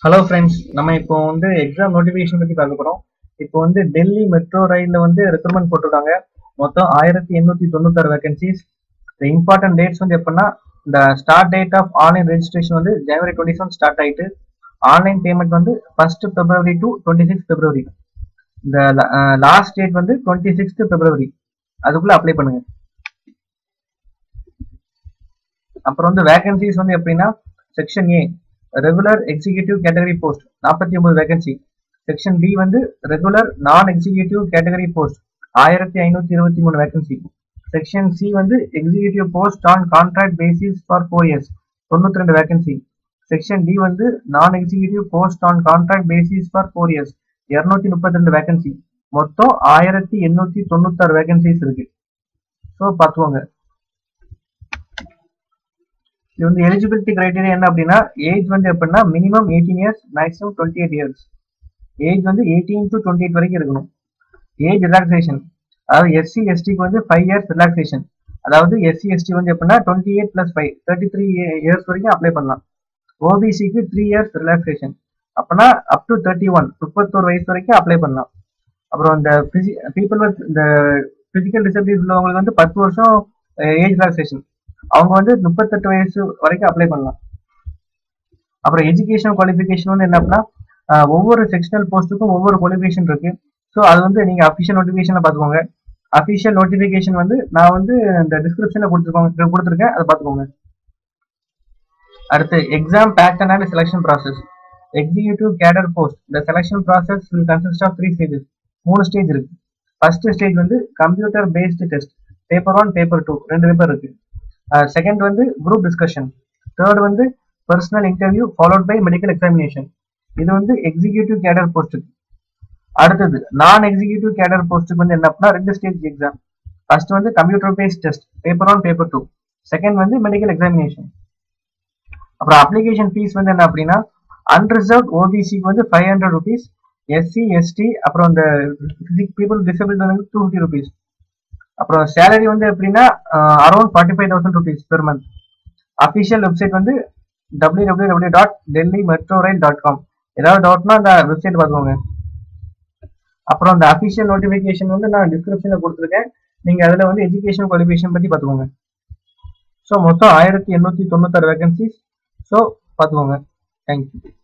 hello friends நம்ம இப்போ வந்து எக்ஸாம் நோட்டிஃபிகேஷன் பத்தி பார்க்க போறோம் இப்போ வந்து டெல்லி மெட்ரோ ரயில்ல வந்து ரெக்ரூட்மெண்ட் போட்டிருக்காங்க மொத்தம் ஆயிரத்தி எண்ணூத்தி தொண்ணூத்தாறு வேகன்சிஸ் இம்பார்ட்டன்ட் டேட்ஸ் வந்து எப்படின்னா இந்த start date of online registration வந்து ஜனவரி டுவெண்ட்டி செவன் ஸ்டார்ட் ஆயிட்டு ஆன்லைன் பேமெண்ட் வந்து first February to twenty six February இந்த லாஸ்ட் டேட் வந்து டுவெண்ட்டி சிக்ஸ்த் பிப்ரவரி அதுக்குள்ள அப்ளை பண்ணுங்க அப்புறம் வந்து வேகன்சிஸ் வந்து எப்படின்னா section A regular executive category post நாற்பத்தி ஒன்பது வேகன்சி செக்ஷன் பி வந்து regular non executive category post ஆயிரத்தி ஐநூத்தி இருபத்தி மூணு வேகன்சி செக்ஷன் சி வந்து executive post on contract basis for four years தொண்ணூத்தி ரெண்டு வேகன்சி செக்ஷன் டி வந்து non executive post on contract basis for four years இருநூத்தி முப்பத்தி ரெண்டு வேகன்சி மொத்தம் ஆயிரத்தி எண்ணூத்தி தொண்ணூத்தாறு வேகன்சிஸ் இருக்கு ஸோ பார்த்துக்கோங்க இது வந்து எலிஜிபிலிட்டி கிரைட்டீரியா என்ன அப்படின்னா ஏஜ் வந்து எப்படின்னா minimum eighteen years maximum twenty eight years age வந்து எயிட்டீன் டு டுவெண்ட்டி எயிட் வரைக்கும் இருக்கணும் ஏஜ் ரிலாக்ஸேஷன் அதாவது எஸ்சி எஸ்டிக்கு வந்து ஃபைவ் இயர்ஸ் ரிலாக்ஸேஷன் அதாவது எஸ்சி எஸ்டி வந்து எப்படின்னா twenty eight plus five thirty three years வரைக்கும் அப்ளை பண்ணலாம் ஓபிசிக்கு த்ரீ இயர்ஸ் ரிலாக்ஸேஷன் அப்பனா அப் டு தேர்ட்டி ஒன் முப்பத்தோரு வயசு வரைக்கும் அப்ளை பண்ணலாம் அப்புறம் இந்த பீப்புள் வித் இந்த பிசிக்கல் டிசபிலிட்டி உள்ளவங்களுக்கு வந்து பத்து வருஷம் ஏஜ் ரிலாக்ஸேஷன் அவங்க வந்து முப்பத்தெட்டு வயசு வரைக்கும் அப்ளை பண்ணலாம் அப்புறம் எஜுகேஷன் குவாலிஃபிகேஷன் வந்து என்ன அப்படின்னா ஒவ்வொரு செக்ஷனல் போஸ்ட்டுக்கும் ஒவ்வொரு குவாலிஃபிகேஷன் இருக்கு ஸோ அது வந்து நீங்க அஃபிஷியல் நோட்டிஃபிகேஷன்ல பார்த்துக்கோங்க அஃபிஷியல் நோட்டிஃபிகேஷன் வந்து நான் வந்து இந்த டிஸ்கிரிப்ஷன்ல கொடுத்துருக்கோங்க கொடுத்துருக்கேன் அதை பார்த்துக்கோங்க அடுத்து exam pattern and selection process executive cadre post இந்த selection process will consist of three stages மூணு ஸ்டேஜ் இருக்கு ஃபர்ஸ்ட் ஸ்டேஜ் வந்து computer based test paper one paper two ரெண்டு பேப்பர் இருக்கு செகண்ட் வந்து குரூப் டிஸ்கஷன் தேர்ட் வந்து personal interview followed by medical examination இது வந்து எக்ஸிக்யூட்டிவ் கேடர் போஸ்ட்டுக்கு அடுத்தது நான் எக்ஸிக்யூட்டிவ் கேடர் போஸ்ட்டுக்கு வந்து என்ன அப்படின்னா ரெண்டு ஸ்டேஜ் எக்ஸாம் ஃபர்ஸ்ட் வந்து computer based test paper one paper two second வந்து மெடிக்கல் எக்ஸாமினேஷன் அப்புறம் அப்ளிகேஷன் ஃபீஸ் வந்து என்ன அப்படின்னா அன்ரிசர்வ் ஓபிசிக்கு வந்து five hundred rupees SC ST அப்புறம் இந்த பீப்புள் டிசபிலிட்டி வந்து டூ ஃபிஃப்டி ருபீஸ் அப்புறம் சேலரி வந்து எப்படின்னா around forty five thousand rupees per month official website வந்து W W W dot Delhi metro rail dot com ஏதாவது டவுட்னா அந்த வெப்சைட் பார்த்துக்கோங்க அப்புறம் அந்த அஃபிஷியல் நோட்டிஃபிகேஷன் வந்து நான் டிஸ்கிரிப்ஷன்ல கொடுத்துருக்கேன் நீங்க அதுல வந்து எஜுகேஷன் குவாலிஃபிகேஷன் பத்தி பார்த்துக்கோங்க ஸோ மொத்தம் ஆயிரத்தி எண்ணூத்தி தொண்ணூத்தாறு வேகன்சிஸ் ஸோ பார்த்துக்கோங்க தேங்க்யூ